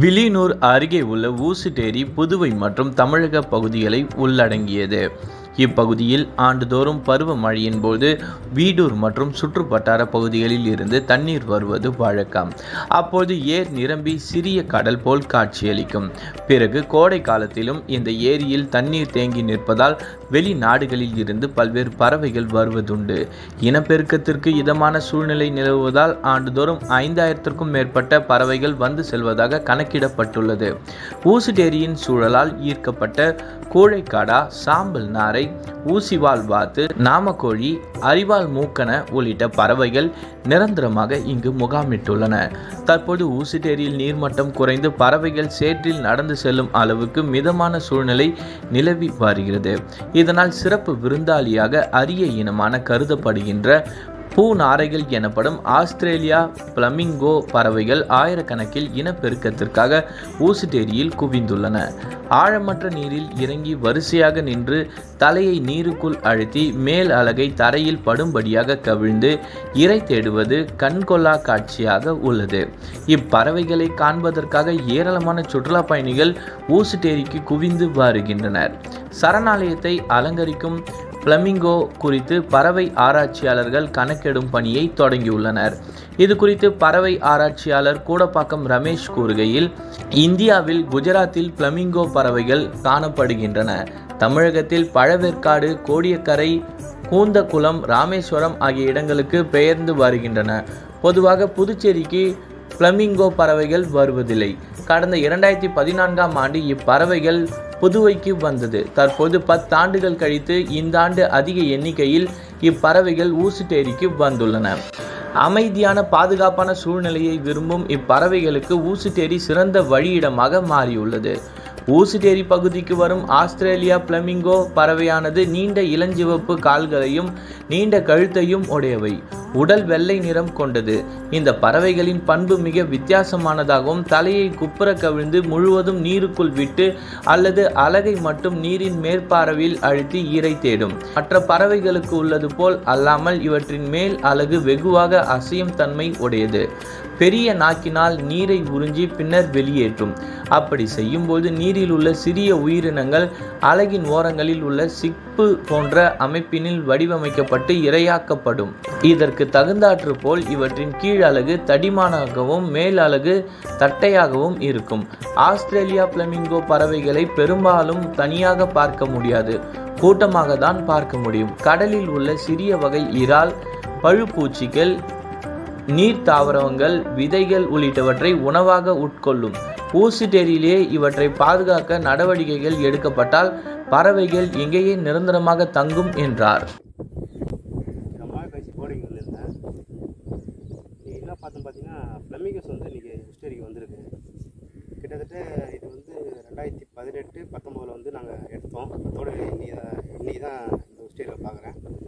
வில்லியனூர் அருகே உள்ள ஊசுட்டேரி புதுவை மற்றும் தமிழக பகுதிகளை உள்ளடங்கியது இப்பகுதியில் ஆண்டுதோறும் பருவமழையின் போது வீடூர் மற்றும் சுற்றுவட்டார பகுதிகளில் இருந்து தண்ணீர் வருவது வழக்கம் அப்போது ஏர் நிரம்பி சிறிய கடல் போல் காட்சியளிக்கும் பிறகு கோடை காலத்திலும் இந்த ஏரியில் தண்ணீர் தேங்கி நிற்பதால் வெளிநாடுகளில் இருந்து பல்வேறு பறவைகள் வருவதுண்டு இனப்பெருக்கத்திற்கு இதமான சூழ்நிலை நிலவுவதால் ஆண்டுதோறும் ஐந்தாயிரத்திற்கும் மேற்பட்ட பறவைகள் வந்து செல்வதாக கணக்கிடப்பட்டுள்ளது ஊசுடேரியின் சூழலால் ஈர்க்கப்பட்ட கூழைக்காடா சாம்பல் நாரை ஊசிவால் வாத்து நாமக்கோழி அரிவாள் மூக்கன உள்ளிட்ட பறவைகள் நிரந்தரமாக இங்கு முகாமிட்டுள்ளன தற்போது ஊசுட்டேரியில் நீர்மட்டம் குறைந்து பறவைகள் சேற்றில் நடந்து செல்லும் அளவுக்கு மிதமான சூழ்நிலை நிலவி வருகிறது இதனால் சிறப்பு விருந்தாளியாக அரிய இனமான கருதப்படுகின்ற பூநாரைகள் எனப்படும் ஆஸ்திரேலியா பிளமிங்கோ பறவைகள் ஆயிரக்கணக்கில் இனப்பெருக்கத்திற்காக ஊசுட்டேரியில் குவிந்துள்ளன ஆழமற்ற நீரில் இறங்கி வரிசையாக நின்று தலையை நீருக்குள் அழுத்தி மேல் அலகை தரையில் படும்படியாக கவிழ்ந்து இறை தேடுவது கண்கொள்ளா காட்சியாக உள்ளது இப்பறவைகளை காண்பதற்காக ஏராளமான சுற்றுலா பயணிகள் ஊசுட்டேரிக்கு குவிந்து வருகின்றனர் சரணாலயத்தை அலங்கரிக்கும் பிளமிங்கோ குறித்து பறவை ஆராய்ச்சியாளர்கள் கணக்கெடும் பணியை தொடங்கியுள்ளனர் இது குறித்து பறவை ஆராய்ச்சியாளர் கூடப்பாக்கம் ரமேஷ் கூறுகையில் இந்தியாவில் குஜராத்தில் பிளமிங்கோ பறவைகள் காணப்படுகின்றன தமிழகத்தில் பழவேற்காடு கோடியக்கரை கூந்தக்குளம் ராமேஸ்வரம் ஆகிய இடங்களுக்கு பெயர்ந்து வருகின்றன பொதுவாக புதுச்சேரிக்கு பிளமிங்கோ பறவைகள் வருவதில்லை கடந்த இரண்டாயிரத்தி பதினான்காம் ஆண்டு இப்பறவைகள் புதுவைக்கு வந்தது தற்போது பத்தாண்டுகள் கழித்து இந்த ஆண்டு அதிக எண்ணிக்கையில் இப்பறவைகள் ஊசுட்டேரிக்கு வந்துள்ளன அமைதியான பாதுகாப்பான சூழ்நிலையை விரும்பும் இப்பறவைகளுக்கு ஊசுட்டேரி சிறந்த வழியிடமாக மாறியுள்ளது ஊசுட்டேரி பகுதிக்கு வரும் ஆஸ்திரேலியா பிளமிங்கோ பறவையானது நீண்ட இளஞ்சிவப்பு கால்களையும் நீண்ட கழுத்தையும் உடையவை உடல் வெள்ளை நிறம் கொண்டது இந்த பறவைகளின் பண்பு மிக வித்தியாசமானதாகவும் தலையை குப்புற கவிழ்ந்து முழுவதும் நீருக்குள் விட்டு அல்லது அலகை மட்டும் நீரின் மேற்பார்வையில் அழுத்தி ஈரை தேடும் மற்ற பறவைகளுக்கு உள்ளது போல் அல்லாமல் இவற்றின் மேல் அலகு வெகுவாக அசையும் தன்மை உடையது பெரிய நாக்கினால் நீரை உறிஞ்சி பின்னர் வெளியேற்றும் அப்படி செய்யும்போது நீரில் உள்ள சிறிய உயிரினங்கள் அலகின் ஓரங்களில் உள்ள சிப்பு போன்ற அமைப்பினில் வடிவமைக்கப்பட்டு இரையாக்கப்படும் இதற்கு தகுந்தாற்று போல் இவற்றின் கீழ் அலகு தடிமானாகவும் மேல் அலகு தட்டையாகவும் இருக்கும் ஆஸ்திரேலியா பிளமிங்கோ பறவைகளை பெரும்பாலும் தனியாக பார்க்க முடியாது கூட்டமாக தான் பார்க்க முடியும் கடலில் உள்ள சிறிய வகை இறால் பழுப்பூச்சிகள் நீர் தாவரங்கள் விதைகள் உள்ளிட்டவற்றை உணவாக உட்கொள்ளும் ஊசுட்டேரியிலே இவற்றை பாதுகாக்க நடவடிக்கைகள் எடுக்கப்பட்டால் பறவைகள் எங்கேயே நிரந்தரமாக தங்கும் என்றார் ரொம்ப நாள் கழிச்சு கோடைக்கு இருந்தேன் இன்றைக்கி என்ன பார்த்தோம் பார்த்தீங்கன்னா ஃப்ளமிங்கஸ் வந்து இன்றைக்கி ஹிஸ்டரிக்கு வந்திருக்கு கிட்டத்தட்ட இது வந்து ரெண்டாயிரத்தி பதினெட்டு பத்தொம்போதில் வந்து நாங்கள் எடுத்தோம் அதோட இன்னைக்கு தான் இன்னைக்கு தான் இந்த ஹிஸ்டரியில் பார்க்குறேன்